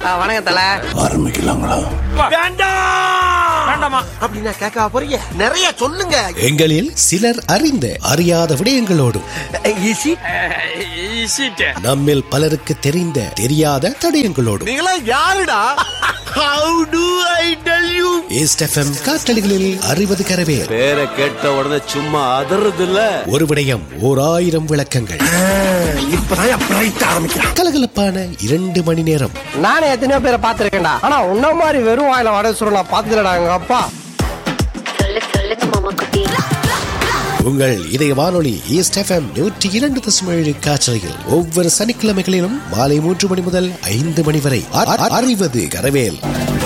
வணக்கம் தல ஆரம்பிக்கலாங்களா வேண்டாமா அப்படின்னா கேட்க போறீங்க நிறைய சொல்லுங்க எங்களில் சிலர் அறிந்த அறியாத விடயங்களோடும் ஈசி நம்மில் பலருக்கு தெரிந்த தெரியாத தடயங்களோடும் நீங்களா யாருடா how do I tell you East FM காற்றலிகளில் அறிவது கரவேல் பேரை கேட்ட உடனே சும்மா அதறது இல்ல ஒரு விடயம் ஓர் ஆயிரம் விளக்கங்கள் இப்பதான் பிரைட் ஆரம்பிக்கிறான் கலகலப்பான இரண்டு மணி நேரம் நானே எத்தனையோ பேரை பார்த்திருக்கேன்டா ஆனா உன்ன மாதிரி வெறும் வாயில வடை சுருள் நான் பார்த்ததுலடா எங்க அப்பா சொல்லு சொல்லுங்க மாமா குட்டி உங்கள் இதய வானொலி ஈஸ்ட் எஃப்எம் நூற்றி இரண்டு தசமேழு காற்றலையில் ஒவ்வொரு சனிக்கிழமைகளிலும் மாலை மூன்று மணி முதல் ஐந்து மணி வரை அ- அ- அறிவது கரவேல்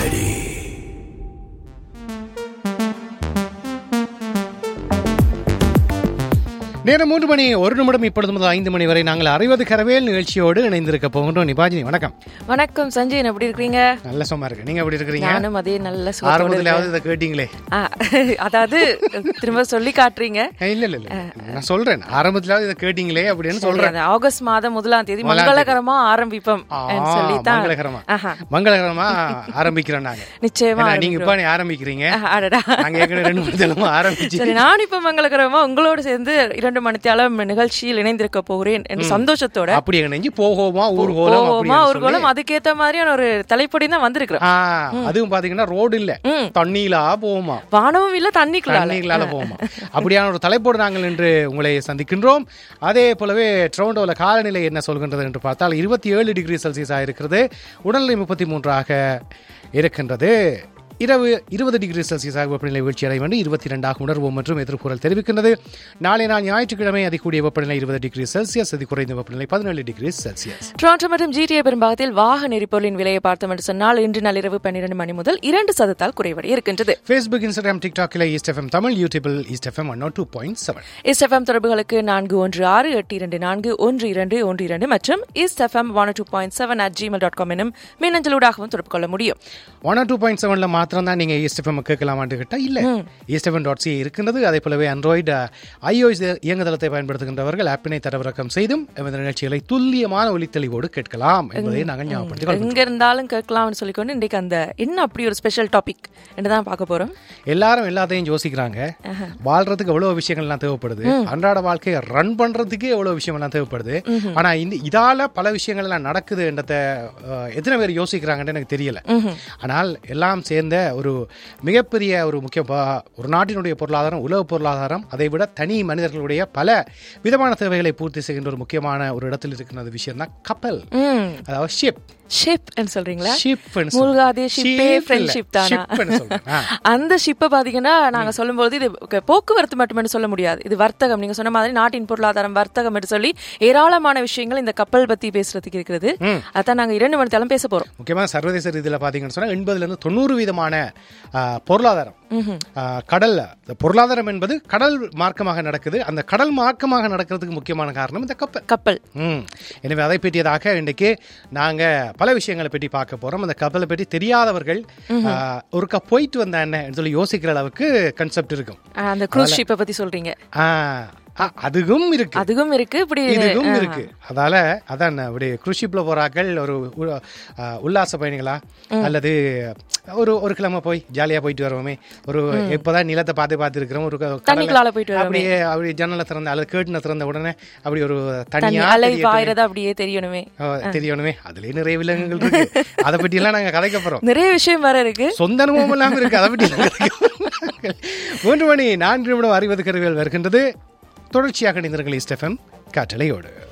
நேரம் மூன்று மணி ஒரு நிமிடம் இப்பொழுது முதல் ஐந்து மணி வரை நாங்கள் அறிவது கரவேல் நிகழ்ச்சியோடு இணைந்திருக்க போகின்றோம் நிபாஜினி வணக்கம் வணக்கம் சஞ்சயன் எப்படி இருக்கீங்க நல்ல சும்மா இருக்கு நீங்க எப்படி இருக்கிறீங்க நானும் அதே நல்ல சுகத்தோட ஆரம்பத்திலாவது இருக்கேன். இதை கேட்டீங்களே ஆ, அதாவது திரும்ப சொல்லி காட்டுறீங்க ஏய், இல்ல இல்ல இல்ல நான் சொல்றேன் ஆரம்பத்திலாவது இதை கேட்டீங்களே அப்படின்னு சொல்றேன் அது ஆகஸ்ட் மாதம் முதலாம் தேதி முதலாம் தேதி. மங்களகரமா ஆரம்பிப்போம் ஆ, சொல்லித்தான் மங்களகரமா ஆஹா. மங்களகரமா ஆரம்பிக்கிறோம் நாங்க நிச்சயமா ஏன்னா, நீங்க இப்ப ஆரம்பிக்கிறோம். ஆரம்பிக்கிறீங்க ஆஹா, அடடா. நாங்க ஏற்கனவே ரெண்டு மூணு தினமும் ஆரம்பிச்சு சரி நான் இப்ப மங்களகரமா உங்களோட சேர்ந்து இரண்டு மணித்தாலும் நிகழ்ச்சியில் இணைந்திருக்க போகிறேன் என்று சந்தோஷத்தோட அப்படி நெஞ்சு போகோமா ஊர்கோலம் போவோமா அப்படின்னு ஒரு கோலம் சொல்லி. அதுக்கேத்த மாதிரியான ஒரு தலைப்படி தான் வந்திருக்கிறோம் ஆ, அதுவும் பாத்தீங்கன்னா ரோடு இல்ல ம். தண்ணீலா போகுமா வானமும் இல்ல தண்ணிக்குள்ள தண்ணீங்களால போகுமா அப்படியான ஒரு தலைப்போடு நாங்கள் இன்று உங்களை சந்திக்கின்றோம் அதே போலவே டொரண்டோவில் காலநிலை என்ன சொல்கின்றது என்று பார்த்தால் இருபத்தி ஏழு டிகிரி செல்சியஸாக இருக்கிறது உடல்நிலை முப்பத்தி மூன்றாக இருக்கின்றது இரவு இருபது டிகிரி செல்சியஸாக வெப்பநிலை வீழ்ச்சி அடையும் என்று இருபத்தி ரெண்டாக உணர்வோம் மற்றும் எதிர்கூறல் தெரிவிக்கின்றது நாளை நாள் ஞாயிற்றுக்கிழமை அதிகூடிய வெப்பநிலை இருபது டிகிரி செல்சியஸ் அதி குறைந்த வெப்பநிலை பதினேழு டிகிரி செல்சியஸ் டொரண்டோ மற்றும் ஜிடிஏ பெரும்பாகத்தில் வாகன எரிபொருளின் விலையை பார்த்தோம் என்று சொன்னால் இன்று நள்ளிரவு பன்னிரண்டு மணி முதல் இரண்டு சதத்தால் குறைவடைய இருக்கின்றது ஃபேஸ்புக் இன்ஸ்டாகிராம் டிக்டாக்கில் ஈஸ்ட் எஃப்எம் தமிழ் யூடியூபில் East FM one two point seven East FM தொடர்புகளுக்கு நான்கு ஒன்று ஆறு எட்டு இரண்டு நான்கு ஒன்று இரண்டு ஒன்று இரண்டு மற்றும் East FM one two point seven at Gmail dot com எனும் மின்னஞ்சலூடாகவும் தொடர்பு கொள்ள முடியும் ஒன் டூ பாயிண்ட் செவனில் மாத்திரம் தான் நீங்கள் ஈஸ்ட் எஃப்எம் கேட்கலாமான்னு கேட்டால் இல்லை ஈஸ்ட் எஃப்எம் டாட் சி இருக்கின்றது அதே போலவே ஆண்ட்ராய்டு ஐஓஎஸ் இயங்குதளத்தை பயன்படுத்துகின்றவர்கள் ஆப்பினை தரவிறக்கம் செய்தும் எமது நிகழ்ச்சிகளை துல்லியமான ஒலித்தெளிவோடு கேட்கலாம் என்பதை நாங்கள் ஞாபகப்படுத்திக் கொள்கிறோம் எங்க இருந்தாலும் கேட்கலாம்னு சொல்லிக்கொண்டு இன்றைக்கு அந்த என்ன அப்படி ஒரு ஸ்பெஷல் டாபிக் என்று தான் பார்க்க போறோம் எல்லாரும் எல்லாத்தையும் யோசிக்கிறாங்க வாழ்றதுக்கு எவ்வளவு விஷயங்கள்லாம் தேவைப்படுது அன்றாட வாழ்க்கையை ரன் பண்றதுக்கே எவ்வளவு விஷயங்கள்லாம் தேவைப்படுது ஆனா இந்த இதால பல விஷயங்கள் எல்லாம் நடக்குது என்றத அஹ், எத்தனை பேர் யோசிக்கிறாங்கன்னு எனக்கு தெரியல ஆனால் எல்லாம் சேர்ந்த ஒரு மிகப்பெரிய ஒரு முக்கிய ப- ஒரு நாட்டினுடைய பொருளாதாரம் உலக பொருளாதாரம் அதை விட தனி மனிதர்களுடைய பல விதமான தேவைகளை பூர்த்தி செய்கின்ற ஒரு முக்கியமான ஒரு இடத்தில் இருக்கிற விஷயம் தான் கப்பல் ம் அதாவது ஷிப் ஷிப் சொல்றீங்களா Ship ன்னு சொல்றேன். மூழ்காதே ஷிப்பே Ship இல்ல, ஃப்ரெண்ட்ஷிப் தானா ship ன்னு சொல்றேன். ஆ. அந்த ஷிப்பை பாத்தீங்கன்னா நாங்க சொல்லும்போது இது க- போக்குவரத்து மட்டுமே சொல்ல முடியாது இது வர்த்தகம் நீங்க சொன்ன மாதிரி நாட்டின் பொருளாதாரம் வர்த்தகம் என்று சொல்லி ஏராளமான விஷயங்கள் இந்த கப்பல் பத்தி பேசுறதுக்கு இருக்கிறது அதான் நாங்க இரண்டு மணி தேலம் பேச போறோம் முக்கியமாக சர்வதேச ரீதியில் பார்த்தீங்கன்னு சொன்னால் எண்பதுலேருந்து தொண்ணூறு விதமான ஆ, பொருளாதாரம் ஆ, கடல்ல இந்த பொருளாதாரம் என்பது கடல் மார்க்கமாக நடக்குது அந்த கடல் மார்க்கமாக நடக்கிறதுக்கு முக்கியமான காரணம் இந்த கப்பல் கப்பல் ம் எனவே அதை பற்றியதாக இன்றைக்கு நாங்க பல விஷயங்களை பற்றி பார்க்க போறோம் அந்த கப்பலை பற்றி தெரியாதவர்கள் ஆ, ஒருக்கா போயிட்டு வந்தா என்ன சொல்லி யோசிக்கிற அளவுக்கு கன்செப்ட் இருக்கும் ஆ, அந்த க்ரூஸ் ஷிப்பை பத்தி சொல்றீங்க ஆ, ஆ, அதுவும் இருக்கு அதுவும் இருக்கு இப்படி இதுவும் ஆ. இருக்கு அதால அதான் அப்படி குருஷிப்ல போறாக்கள் ஒரு உ- ஆ, உல்லாச பயணிகளா அல்லது ஒரு ஒரு கிழமை போய் ஜாலியா போயிட்டு வருவோமே ஒரு இப்பதான் நிலத்தை பார்த்து பார்த்து இருக்கிறோம் ஒரு க- கடலை தண்ணிக்குள்ளால போயிட்டு வருவோமே. அப்படியே அப்படி ஜன்னலை திறந்த அல்லது கேட்டுன திறந்த உடனே அப்படி ஒரு தண்ணி தனியா அலை தெரியட்டுமே. பாயிரதா அப்படியே தெரியணுமே ஓ, தெரியணுமே அதுலயே நிறைய விலங்குகள் இருக்கு அதை பத்தி எல்லாம் நாங்க கதைக்க போறோம் நிறைய விஷயம் வேற இருக்கு சொந்த அனுபவம் இல்லாம இருக்கு அதை பற்றி எல்லாம் கதைக்க போறோம். மூன்று மணி நான்கு நிமிடம் அறிவது கருவிகள் வருகின்றது தொடர்ச்சியாக இணைந்திருங்கள் இஸ்டெஃபம் காற்றலையோடு